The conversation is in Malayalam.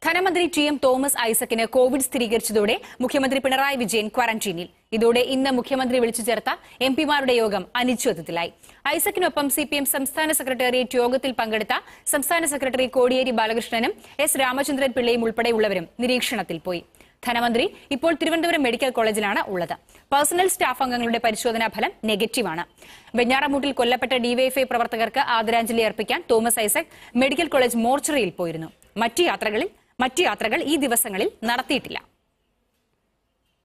ധനമന്ത്രി ടി എം തോമസ് ഐസക്കിന് കോവിഡ് സ്ഥിരീകരിച്ചതോടെ മുഖ്യമന്ത്രി പിണറായി വിജയൻ ക്വാറന്റീനിൽ ഇതോടെ ഇന്ന് മുഖ്യമന്ത്രി വിളിച്ചു ചേർത്ത എം പിമാരുടെ യോഗം അനിശ്ചിതത്വത്തിലായി ഐസക്കിനൊപ്പം സി പി എം സംസ്ഥാന സെക്രട്ടേറിയറ്റ് യോഗത്തിൽ പങ്കെടുത്ത സംസ്ഥാന സെക്രട്ടറി കോടിയേരി ബാലകൃഷ്ണനും എസ് രാമചന്ദ്രൻ പിള്ളയും ഉൾപ്പെടെയുള്ളവരും നിരീക്ഷണത്തിൽ പോയി ധനമന്ത്രി ഇപ്പോൾ തിരുവനന്തപുരം മെഡിക്കൽ കോളേജിലാണ് ഉള്ളത് പേഴ്സണൽ സ്റ്റാഫ് അംഗങ്ങളുടെ പരിശോധനാ ഫലം നെഗറ്റീവാണ് വെഞ്ഞാറമൂട്ടിൽ കൊല്ലപ്പെട്ട ഡിവൈഎഫ്ഐ പ്രവർത്തകർക്ക് ആദരാഞ്ജലി അർപ്പിക്കാൻ തോമസ് ഐസക് മെഡിക്കൽ കോളേജ് മോർച്ചറിയിൽ പോയിരുന്നു മറ്റു യാത്രകളിൽ മറ്റു യാത്രകൾ ഈ ദിവസങ്ങളിൽ നടത്തിയിട്ടില്ല